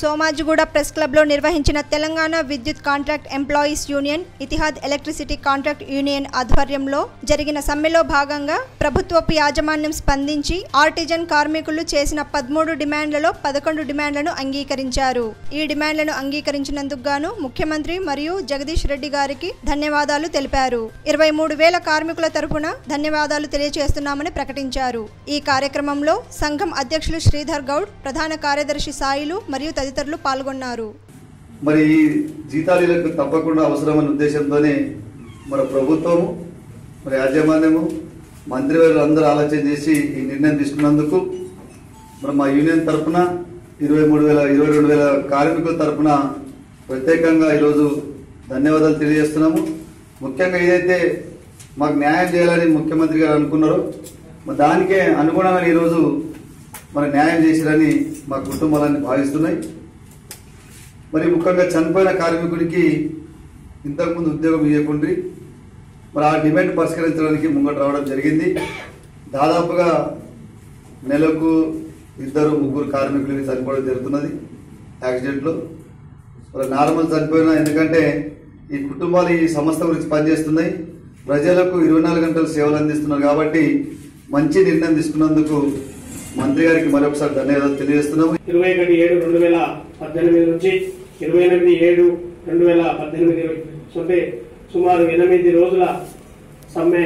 Somajiguda press క్లబ్లో నిర్వహించిన తెలంగాణ విద్యుత్ contract employees union Ittehad electricity contract union ఆధ్వర్యంలో జరిగిన సమ్మెలో భాగంగా ప్రభుత్వపు యాజమాన్యం స్పందించి ఆర్టిజన్ కార్మికులు చేసిన పదమూడు డిమాండ్లలో పదకొండు డిమాండ్లను అంగీకరించారు ఈ డిమాండ్లను అంగీకరించినందుకు గాను ముఖ్యమంత్రి మరియు జగదీష్ రెడ్డి గారికి ధన్యవాదాలు తెలిపారు ఇరవై మూడు వేల కార్మికుల తరపున ధన్యవాదాలు తెలియజేస్తున్నామని ప్రకటించారు ఈ కార్యక్రమంలో సంఘం అధ్యక్షులు శ్రీధర్ గౌడ్ ప్రధాన కార్యదర్శి సాయిలు మరియు తదితరులు పాల్గొన్నారు మరి ఈ జీతాలకు తప్పకుండా అవసరమైన ఉద్దేశంతోనే మన ప్రభుత్వము మరి యాజమాన్యము మంత్రివర్యులు అందరూ ఆలోచన చేసి ఈ నిర్ణయం తీసుకున్నందుకు మరి మా యూనియన్ తరఫున ఇరవై మూడు వేల ఇరవై రెండు వేల కార్మికుల తరఫున ప్రత్యేకంగా ఈరోజు ధన్యవాదాలు తెలియజేస్తున్నాము ముఖ్యంగా ఏదైతే మాకు న్యాయం చేయాలని ముఖ్యమంత్రి గారు అనుకున్నారో మరి దానికే అనుగుణంగా ఈరోజు మరి న్యాయం చేసిరని మా కుటుంబాలన్నీ భావిస్తున్నాయి మరి ముఖ్యంగా చనిపోయిన కార్మికుడికి ఇంతకుముందు ఉద్యోగం ఇవ్వకుండ్రి మరి ఆ డిమాండ్ పరిష్కరించడానికి ముంగట రావడం జరిగింది దాదాపుగా నెలకు ఇద్దరు ముగ్గురు కార్మికులకి చనిపోవడం జరుగుతున్నది యాక్సిడెంట్లో మరి నార్మల్ చనిపోయినా ఎందుకంటే ఈ కుటుంబాలు ఈ సంస్థ గురించి పనిచేస్తున్నాయి ప్రజలకు ఇరవై నాలుగు గంటలు సేవలు అందిస్తున్నారు కాబట్టి మంచి నిర్ణయం తీసుకున్నందుకు మంత్రి గారికి మరొకసారి ధన్యవాదాలు తెలియజేస్తున్నాము ఇరవై ఒకటి ఏడు రెండు వేల పద్దెనిమిది నుంచి ఇరవై ఎనిమిది ఏడు రెండు వేల పద్దెనిమిది అంటే సుమారు ఎనిమిది రోజుల సమ్మె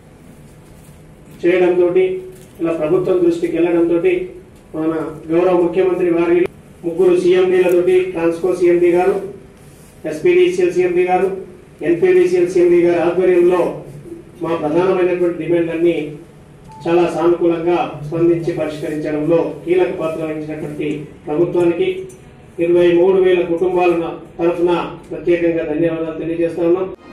చేయడంతో ఇలా ప్రభుత్వం దృష్టికి వెళ్ళడంతో మన గౌరవ ముఖ్యమంత్రి వారి ముగ్గురు సీఎండీలతోటి Transco CMD garu SPDCL CMD garu NPDCL CMD గారి ఆధ్వర్యంలో మా ప్రధానమైనటువంటి డిమాండ్లన్నీ చాలా సానుకూలంగా స్పందించి పరిష్కరించడంలో కీలక పాత్ర వహించినటువంటి ప్రభుత్వానికి ఇరవై మూడు వేల కుటుంబాల తరఫున ప్రత్యేకంగా ధన్యవాదాలు తెలియజేస్తా ఉన్నాం